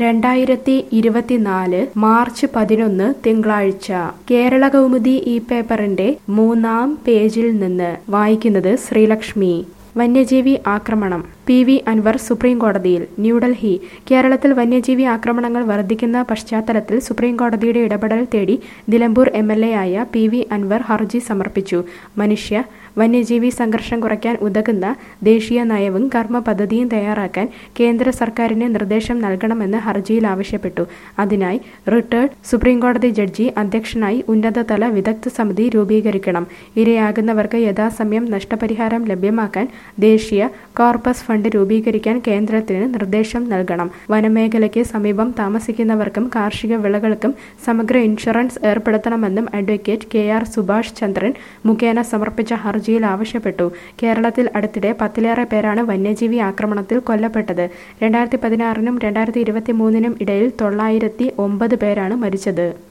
രണ്ടായിരത്തി ഇരുപത്തിനാല് മാർച്ച് പതിനൊന്ന് തിങ്കളാഴ്ച കേരള കൗമുദി ഈ പേപ്പറിന്റെ മൂന്നാം പേജിൽ നിന്ന് വായിക്കുന്നത് ശ്രീലക്ഷ്മി വന്യജീവി ആക്രമണം പി വി അൻവർ സുപ്രീം കോടതിയിൽ ന്യൂഡൽഹി കേരളത്തിൽ വന്യജീവി ആക്രമണങ്ങൾ വർദ്ധിക്കുന്ന പശ്ചാത്തലത്തിൽ സുപ്രീം കോടതിയുടെ ഇടപെടൽ തേടി നിലമ്പൂർ എം എൽ എ ആയ പി വി അൻവർ ഹർജി സമർപ്പിച്ചു മനുഷ്യ വന്യജീവി സംഘർഷം കുറയ്ക്കാൻ ഉതകുന്ന ദേശീയ നയവും കർമ്മ പദ്ധതിയും തയ്യാറാക്കാൻ കേന്ദ്ര സർക്കാരിന് നിർദ്ദേശം നൽകണമെന്ന് ഹർജിയിൽ ആവശ്യപ്പെട്ടു അതിനായി റിട്ടയർഡ് സുപ്രീംകോടതി ജഡ്ജി അധ്യക്ഷനായി ഉന്നതതല വിദഗ്ധ സമിതി രൂപീകരിക്കണം ഇരയാകുന്നവർക്ക് യഥാസമയം നഷ്ടപരിഹാരം ലഭ്യമാക്കാൻ ദേശീയ കോർപ്പസ് ഫണ്ട് രൂപീകരിക്കാൻ കേന്ദ്രത്തിന് നിർദ്ദേശം നൽകണം വനമേഖലയ്ക്ക് സമീപം താമസിക്കുന്നവർക്കും കാർഷിക വിളകൾക്കും സമഗ്ര ഇൻഷുറൻസ് ഏർപ്പെടുത്തണമെന്നും advocate K R Subhash Chandran മുഖേന സമർപ്പിച്ച ഹർജിയിൽ ആവശ്യപ്പെട്ടു കേരളത്തിൽ അടുത്തിടെ പത്തിലേറെ പേരാണ് വന്യജീവി ആക്രമണത്തിൽ കൊല്ലപ്പെട്ടത് രണ്ടായിരത്തി പതിനാറിനും രണ്ടായിരത്തി ഇരുപത്തി മൂന്നിനും ഇടയിൽ തൊള്ളായിരത്തി ഒമ്പത് പേരാണ് മരിച്ചത്